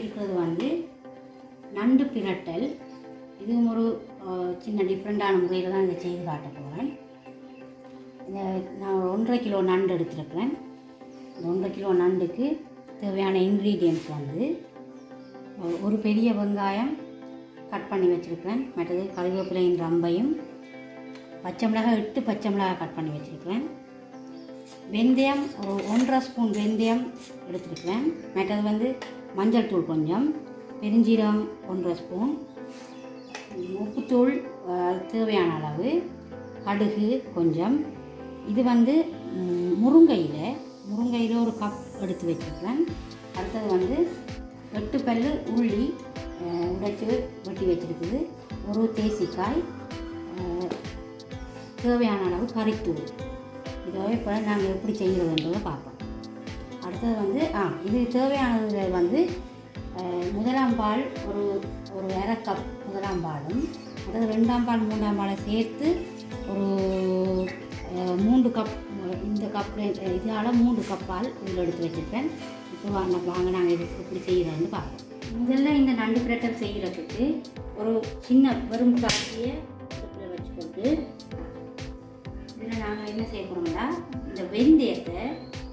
இருக்கிறது வந்து நண்டு பிரட்டல் இதுவும் ஒரு அஹ், சின்ன டிஃப்ரெண்ட்டான முறையில் தான் இதை செய்து காட்ட போகிறேன் இந்த நான் ஒரு ஒன்றரை கிலோ நண்டு எடுத்திருக்கிறேன் இந்த ஒன்றரை கிலோ நண்டுக்கு தேவையான இன்க்ரீடியன்ட்ஸ் வந்து ஒ- ஒரு பெரிய வெங்காயம் கட் பண்ணி வச்சுருக்கிறேன் மற்றது கருவேப்பிலையின் ரம்பையும் பச்சை மிளகாய் எட்டு பச்சை மிளகாய் கட் பண்ணி வச்சுருக்கிறேன் வெந்தயம் ஒரு ஒன்றரை ஸ்பூன் வெந்தயம் எடுத்துருக்கிறேன் மற்றது வந்து மஞ்சள் தூள் கொஞ்சம் பெருஞ்சீரகம் ஒன்றரை ஸ்பூன் உப்புத்தூள் அஹ், தேவையான அளவு கடுகு கொஞ்சம் இது வந்து ம், முருங்கையில் முருங்கையில் ஒரு கப் எடுத்து வச்சுருக்கிறேன் அடுத்தது வந்து எட்டு பல்லு உள்ளி அஹ், உடைச்சு வெட்டி வச்சுருக்குது ஒரு தேசிக்காய் அஹ், தேவையான அளவு கறித்தூள் இதை இப்போ நாங்கள் எப்படி செய்கிறதுன்றதை பார்ப்போம் அடுத்தது வந்து ஆ இது தேவையானது வந்து அஹ், முதலாம் பால் ஒரு ஒரு அரை கப் முதலாம் பாலும் அதாவது ரெண்டாம் பால் மூன்றாம் பாலை சேர்த்து ஒரு அஹ், மூன்று கப் இந்த கப்பில் இதால் மூன்று கப் பால் இதில் எடுத்து வச்சுருக்கேன் இப்போ வாங்க வாங்க நாங்கள் இது எப்படி செய்கிறோன்னு பார்ப்போம் முதல்ல இந்த நண்டு பிரட்டல் செய்கிறதுக்கு ஒரு சின்ன வெறும் காட்சியை அடுப்பில் வச்சுக்கொண்டு இதில் நாங்கள் என்ன செய்ய போகிறோம்னா இந்த வெந்தயத்தை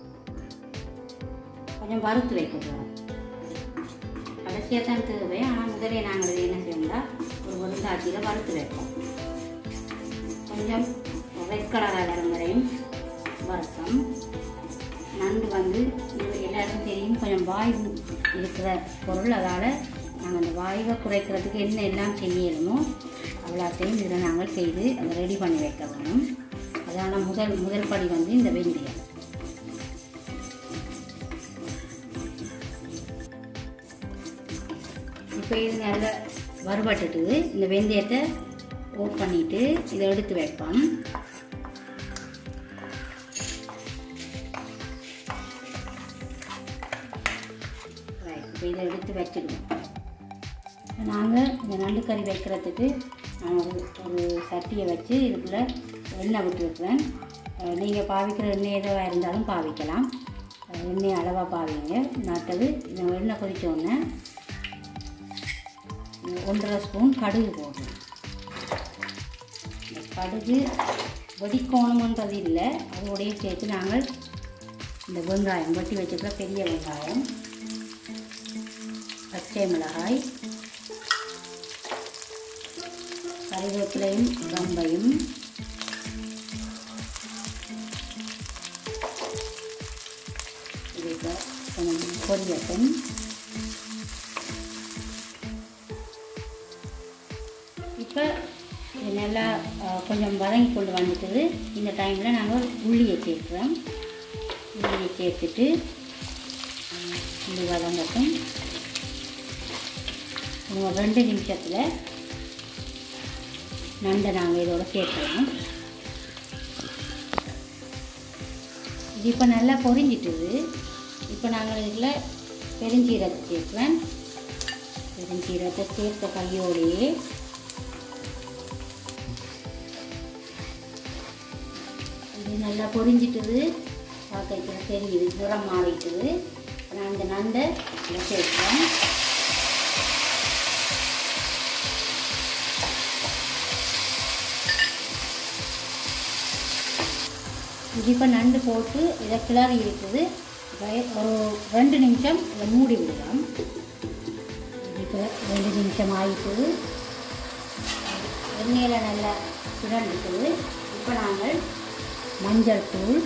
கொஞ்சம் வறுத்து வைக்க போகிறோம் கடைசியாக தான் தேவை ஆனால் முதலே நாங்கள் இதை என்ன செய்யணும்னா ஒரு வெறுந்தாச்சியில் வறுத்து வைப்போம் கொஞ்சம் ரெட் கலராக வரும் வரையும் வறுத்தோம் நண்டு வந்து இது எல்லாருக்கும் தெரியும் கொஞ்சம் வாய்வு இருக்கிற பொருள் அதால் நாங்கள் அந்த வாய்வை குறைக்கிறதுக்கு என்ன எல்லாம் செய்யணுமோ அவ்வளோத்தையும் இதில் நாங்கள் செய்து அதை ரெடி பண்ணி வைக்க வேணும் அதான முதல் முதல் படி வந்து இந்த வெந்தயம் இப்போ இது நல்லா வறுபட்டுட்டுது இந்த வெந்தயத்தை ஓப் பண்ணிட்டு இதை எடுத்து வைப்போம் Right, இப்போ இதை எடுத்து வச்சிடுவோம் நாங்கள் இந்த நண்டு கறி வைக்கிறதுக்கு நான் ஒரு ஒரு சட்டியை வச்சு இதுக்குள்ளே எண்ணெய் விட்டுருக்குறேன் நீங்கள் பாவிக்கிற எண்ணெய் எதுவாக இருந்தாலும் பாவிக்கலாம் அஹ் எண்ணெய் அளவாக பாவிங்க நட்டது இந்த எண்ணெய் கொதிச்ச உடனே ஒன்றரை ஸ்பூன் கடுகு போடணும் இந்த கடுகு வெடிக்கோணம்ன்றது இல்லை அதோடய சேர்த்து நாங்கள் இந்த வெங்காயம் வெட்டி வச்சுருக்க பெரிய வெங்காயம் பச்சை மிளகாய் கறிவேப்பிலையும் ரம்பையும் இதுக்கு கொஞ்சம் பொரியட்டும் இப்போ இது நல்லா அஹ், கொஞ்சம் வதங்கி கொண்டு வந்துட்டுது இந்த டைமில் நாங்கள் உள்ளியை சேர்க்குறோம் உள்ளியை சேர்த்துட்டு உள்ளி வதங்கட்டும் ஒரு ரெண்டு நிமிஷத்தில் நண்டை நாங்கள் இதோட சேர்க்கலாம் இது இப்போ நல்லா பொரிஞ்சிட்டுது இப்போ நாங்கள் இதில் பெருஞ்சீரகத்தை சேர்க்குறேன் பெருஞ்சீரகத்தை சேர்த்த கையோடையே இது நல்லா பொரிஞ்சிட்டுது பார்க்கறதுக்கு தெரியுது நிறம் மாறிட்டுது நான் இந்த நண்டை இதில் சேர்க்குறேன் இது இப்போ நண்டு போட்டு இதை கிளறி இருக்குது வய- ஒரு ரெண்டு நிமிஷம் இதை மூடி விடலாம் இது இப்போ ரெண்டு நிமிஷம் ஆயிட்டு எண்ணெயில் நல்லா சுழண்டுக்குது இப்போ நாங்கள் மஞ்சள் தூள்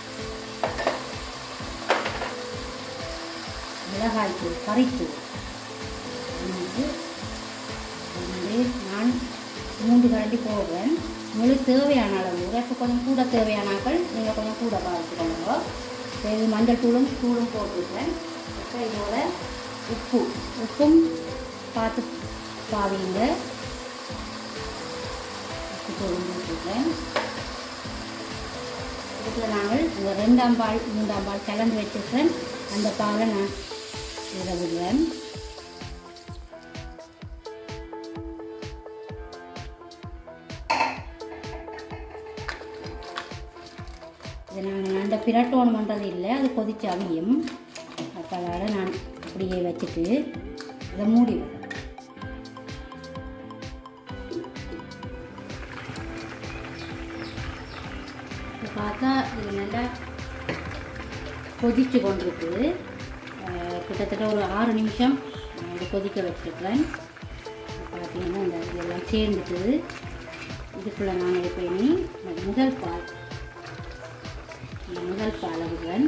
மிளகாய் தூள் கறித்தூள் வந்து வந்து நான் மூன்று கரண்டி போடுறேன் உங்களுக்கு தேவையான அளவு இப்போ கொஞ்சம் கூட தேவையானாக்கள் நீங்கள் கொஞ்சம் கூட பார்த்துக்கோங்க இப்போ இது மஞ்சள் தூளும் தூளும் போட்டுருக்கேன் இப்போ இதோட உப்பு உப்பும் பார்த்து பாவிங்க உப்பு தூளும் போட்டுருக்கேன் இதுக்கு நாங்கள் இந்த ரெண்டாம் பால் மூன்றாம் பால் கலந்து வச்சுருக்கேன் அந்த பாலை நான் இதில் விடுறேன் இது நாங்கள் நண்டை பிரட்டோணம் பண்ணுறது இல்லை அது கொதிச்சு அவியும் அப்போ அதனால் நான் அப்படியே வச்சுட்டு இதை மூடி விடுறேன் இப்போ பார்த்தா இது நல்லா கொதிச்சு கொண்டிருக்குது அஹ் கிட்டத்தட்ட ஒரு ஆறு நிமிஷம் நான் இதை கொதிக்க வச்சுருக்கிறேன் பார்த்தீங்கன்னா இந்த இதெல்லாம் சேர்ந்துட்டுது இதுக்குள்ளே நான் இப்போ இனி இந்த முதல் பால் இந்த முதல் பால் விடுறேன்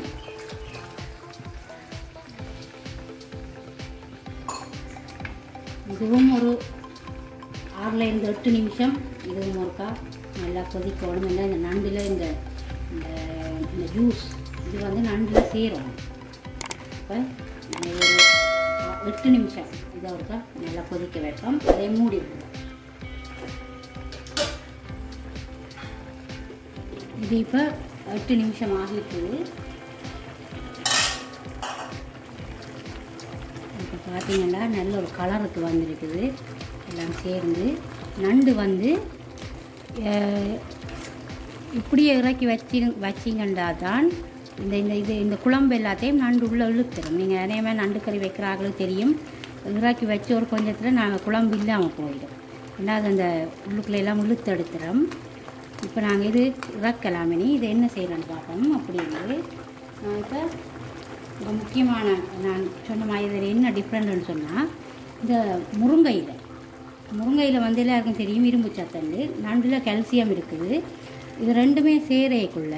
இதுவும் ஒரு ஆறுலேருந்து எட்டு நிமிஷம் இதுவும் ஒருக்கா நல்லா கொதிக்கணும் இல்லை இந்த நண்டில் இந்த இந்த இந்த ஜூஸ் இது வந்து நண்டில் சேரும் இப்போ ஒரு ஆ- எட்டு நிமிஷம் இதை ஒருக்கா நல்லா கொதிக்க வைப்போம் அதை மூடி விடுவோம் இது இப்போ எட்டு நிமிஷம் ஆகிட்டுது இப்போ பார்த்தீங்கன்னா நல்ல ஒரு கலருக்கு வந்திருக்குது எல்லாம் சேர்ந்து நண்டு வந்து அஹ், இப்படியே இறக்கி வச்சு வச்சிங்கண்டா தான் இந்த இந்த இது இந்த குழம்பு எல்லாத்தையும் நண்டு உள்ளே இழுத்துரும் நீங்கள் நிறைய மாதிரி நண்டு கறி வைக்கிறாங்களும் தெரியும் இறக்கி வச்சு ஒரு கொஞ்சத்தில் நாங்கள் குழம்பு இல்லாமல் போயிடும் ரெண்டாவது அந்த உள்ளுக்குள்ள எல்லாம் இழுத்து எடுத்துரும் இப்போ நாங்கள் இது இறக்கலாம் இனி இதை என்ன செய்கிறோன்னு பார்ப்போம் அப்படின்னு நான் இப்போ இப்போ முக்கியமான நான் சொன்ன மாதிரி இதில் என்ன டிஃப்ரெண்ட்னு சொன்னால் இந்த முருங்கையில் முருங்கையில் வந்து எல்லாருக்கும் தெரியும் இரும்பு சத்தண்டு நண்டில் கால்சியம் இருக்குது இது ரெண்டுமே சேரைக்குள்ள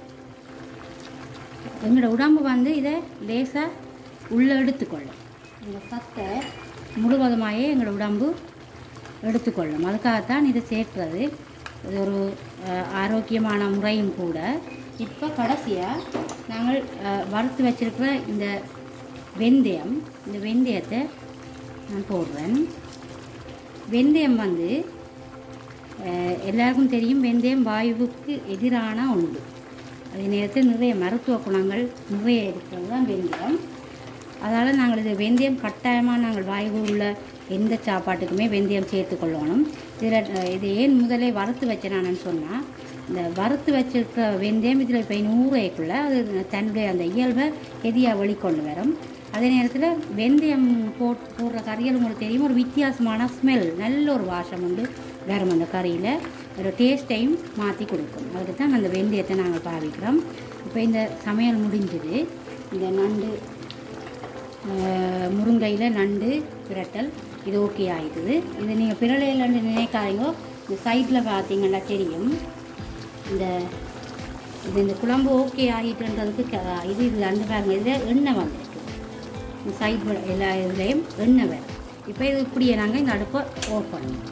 எங்களோட உடம்பு வந்து இதை லேசாக உள்ளே எடுத்துக்கொள்ளும் இந்த சத்தை முழுவதுமாயே எங்களோட உடம்பு எடுத்துக்கொள்ளும் அதுக்காகத்தான் இதை சேர்க்கிறது இது ஒரு அஹ், ஆரோக்கியமான முறையும் கூட இப்போ கடைசியாக நாங்கள் அஹ், வறுத்து வச்சிருக்கிற இந்த வெந்தயம் இந்த வெந்தயத்தை நான் போடுறேன் வெந்தயம் வந்து அஹ், எல்லாருக்கும் தெரியும் வெந்தயம் வாயுவுக்கு எதிரான ஒன்று அதே நேரத்தில் நிறைய மருத்துவ குணங்கள் நிறைய இருக்கிறது தான் வெந்தயம் அதனால் நாங்கள் இது வெந்தயம் கட்டாயமாக நாங்கள் வாய்வு உள்ள எந்த சாப்பாட்டுக்குமே வெந்தயம் சேர்த்துக்கொள்ளணும் இதில் அஹ், இது ஏன் முதலே வறுத்து வச்சேனான்னு சொன்னால் இந்த வறுத்து வச்சிருக்கிற வெந்தயம் இதில் இப்போ நூறுக்குள்ள அது தன்னுடைய அந்த இயல்பை எதியாக வெளிக்கொண்டு வரும் அதே நேரத்தில் வெந்தயம் போட் போடுற கறிகள் உங்களுக்கு தெரியும் ஒரு வித்தியாசமான ஸ்மெல் நல்ல ஒரு வாசம் உண்டு வரும் அந்த கறியில் ஒரு டேஸ்ட்டையும் மாற்றி கொடுக்கும் அதுக்கு தான் அந்த வெந்தயத்தை நாங்கள் பாவிக்கிறோம் இப்போ இந்த சமையல் முடிஞ்சுது இந்த நண்டு முருங்கையில் நண்டு பிரட்டல் இது ஓகே ஆகிடுது இது நீங்கள் பிரளையிலன்னு நினைக்காதீங்க இந்த சைடில் பார்த்தீங்கன்னா தெரியும் இந்த இது இந்த குழம்பு ஓகே ஆகிட்டுன்றதுக்கு க- இது இதில் அந்த பாருங்க இதில் எண்ணெய் வந்திருக்கு இந்த சைடு எல்லா இதுலேயும் எண்ணெய் வேறு இப்போ இது இப்படியே நாங்கள் இந்த அடுப்பை ஆஃப் பண்ணுவோம்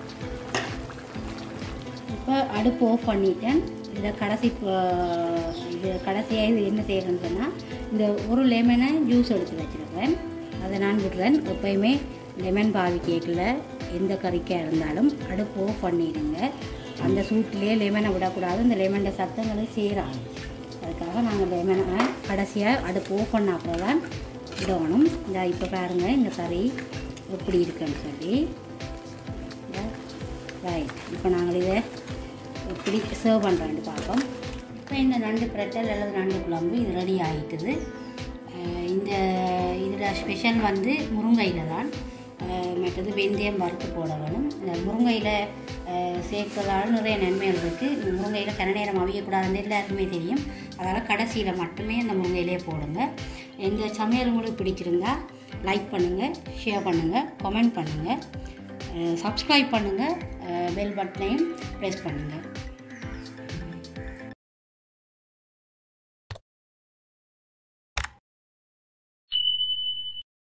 இப்போ அடுப்பு ஆஃப் பண்ணிட்டேன் இதில் கடைசி ப- இது கடைசியாக இது என்ன செய்கிறேன்னு சொன்னால் இந்த ஒரு லெமனை ஜூஸ் எடுத்து வச்சுருக்கேன் அதை நான் விடுறேன் எப்பயுமே லெமன் பாவி கேக்கில் எந்த கறிக்காக இருந்தாலும் அடுப்பு ஆஃப் பண்ணிடுங்க அந்த சூட்டிலே லெமனை விடக்கூடாது இந்த லெமனில் சத்தங்களும் சேராது அதுக்காக நாங்கள் லெமனை கடைசியாக அடுப்பு ஓப்பன் பண்ண அப்புறம் தான் விடணும் இந்த இப்போ பாருங்கள் இந்த கறி எப்படி இருக்குன்னு சொல்லி ரைட் இப்போ நாங்கள் இதை எப்படி சர்வ் பண்ணுறேன்னு பார்ப்போம் இப்போ இந்த நண்டு பிரட்டல் அல்லது நண்டு குழம்பு இது ரெடி ஆகிட்டுது அஹ் இந்த இதில் ஸ்பெஷல் வந்து முருங்கையில் தான் அஹ் மற்றது வெந்தயம் வறுத்து போட வேணும் இந்த முருங்கையில் சேர்க்கறதால நிறைய நன்மைகள் இருக்குது இந்த முருங்கையில் கன நேரம் அவியக்கூடாதுன்னு எல்லாருக்குமே தெரியும் அதனால் கடைசியில் மட்டுமே இந்த முருங்கையிலே போடுங்க எங்கள் சமையல் உங்களுக்கு பிடிச்சிருந்தா லைக் பண்ணுங்கள் ஷேர் பண்ணுங்கள் கமெண்ட் பண்ணுங்கள் சப்ஸ்கிரைப் பண்ணுங்கள் பெல் பட்டனையும் ப்ரெஸ் பண்ணுங்கள்